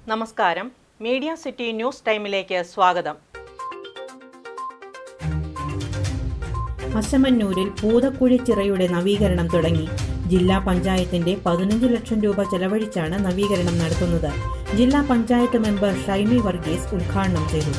നമസ്കാരം media city news ടൈമിലേക്ക് സ്വാഗതം അശമന്നൂരിൽ പൂതക്കുഴി ചിറയുടെ നവീകരണം തുടങ്ങി ജില്ലാ പഞ്ചായത്തിന്റെ പതിനഞ്ച് ലക്ഷം രൂപ ചെലവഴിച്ചാണ് നവീകരണം നടത്തുന്നത് ജില്ലാ പഞ്ചായത്ത് മെമ്പർ ഷൈമി വർഗീസ് ഉദ്ഘാടനം ചെയ്തു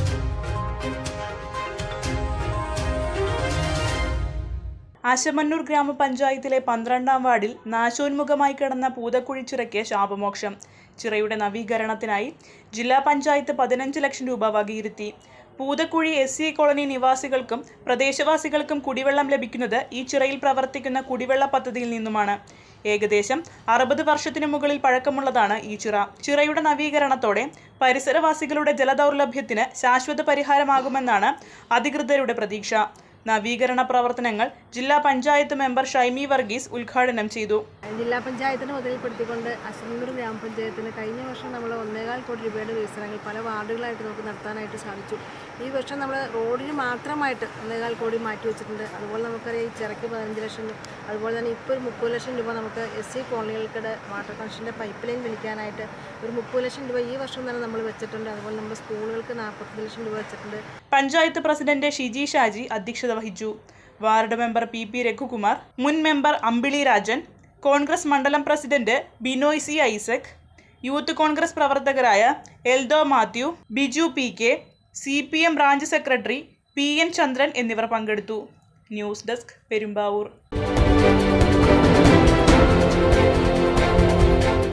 ആശമന്നൂർ ഗ്രാമപഞ്ചായത്തിലെ പന്ത്രണ്ടാം വാർഡിൽ നാശോന്മുഖമായി കിടന്ന പൂതക്കുഴി ചിറയ്ക്ക് ശാപമോക്ഷം ചിറയുടെ നവീകരണത്തിനായി ജില്ലാ പഞ്ചായത്ത് പതിനഞ്ച് ലക്ഷം രൂപ വകയിരുത്തി പൂതക്കുഴി എസ് സി കോളനി നിവാസികൾക്കും പ്രദേശവാസികൾക്കും കുടിവെള്ളം ലഭിക്കുന്നത് ഈ ചിറയിൽ പ്രവർത്തിക്കുന്ന കുടിവെള്ള പദ്ധതിയിൽ നിന്നുമാണ് ഏകദേശം അറുപത് വർഷത്തിനു മുകളിൽ പഴക്കമുള്ളതാണ് ഈ ചിറ ചിറയുടെ നവീകരണത്തോടെ പരിസരവാസികളുടെ ജലദൗർലഭ്യത്തിന് ശാശ്വത പരിഹാരമാകുമെന്നാണ് അധികൃതരുടെ പ്രതീക്ഷ നവീകരണ പ്രവർത്തനങ്ങൾ ജില്ലാ പഞ്ചായത്ത് മെമ്പർ ഷൈമി വർഗീസ് ഉദ്ഘാടനം ചെയ്തു ജില്ലാ പഞ്ചായത്തിന് മുതൽപ്പെടുത്തിക്കൊണ്ട് അശന്നൂർ ഗ്രാമപഞ്ചായത്തിന് കഴിഞ്ഞ വർഷം നമ്മൾ ഒന്നേകാൽ കോടി രൂപയുടെ വികസനങ്ങൾ പല വാർഡുകളായിട്ട് നമുക്ക് നടത്താനായിട്ട് സാധിച്ചു ഈ വർഷം നമ്മൾ റോഡിന് മാത്രമായിട്ട് ഒന്നേകാൽ കോടി മാറ്റി വെച്ചിട്ടുണ്ട് അതുപോലെ നമുക്കറിയാം ഈ ചിറയ്ക്ക് പതിനഞ്ച് ലക്ഷം രൂപ അതുപോലെ തന്നെ ഇപ്പോൾ ഒരു മുപ്പത് ലക്ഷം രൂപ നമുക്ക് എസ് സി കോളനികൾക്കിടെ വാട്ടർ കണക്ഷൻ്റെ പൈപ്പ് ലൈൻ വിളിക്കാനായിട്ട് ഒരു മുപ്പത് ലക്ഷം രൂപ ഈ വർഷം തന്നെ നമ്മൾ വെച്ചിട്ടുണ്ട് അതുപോലെ നമ്മുടെ സ്കൂളുകൾക്ക് നാൽപ്പത്തഞ്ച് ലക്ഷം രൂപ വെച്ചിട്ടുണ്ട് പഞ്ചായത്ത് പ്രസിഡന്റ് ഷിജി ഷാജി അധ്യക്ഷത വഹിച്ചു ward member P P Raghukumar മുൻ മെമ്പർ അമ്പിളി രാജൻ കോൺഗ്രസ് മണ്ഡലം president Binoy C Isaac youth Congress പ്രവർത്തകരായ Eldo Mathew Biju P K C P M branch secretary P N Chandran എന്നിവർ പങ്കെടുത്തു ന്യൂസ് ഡെസ്ക് പെരുമ്പാവൂർ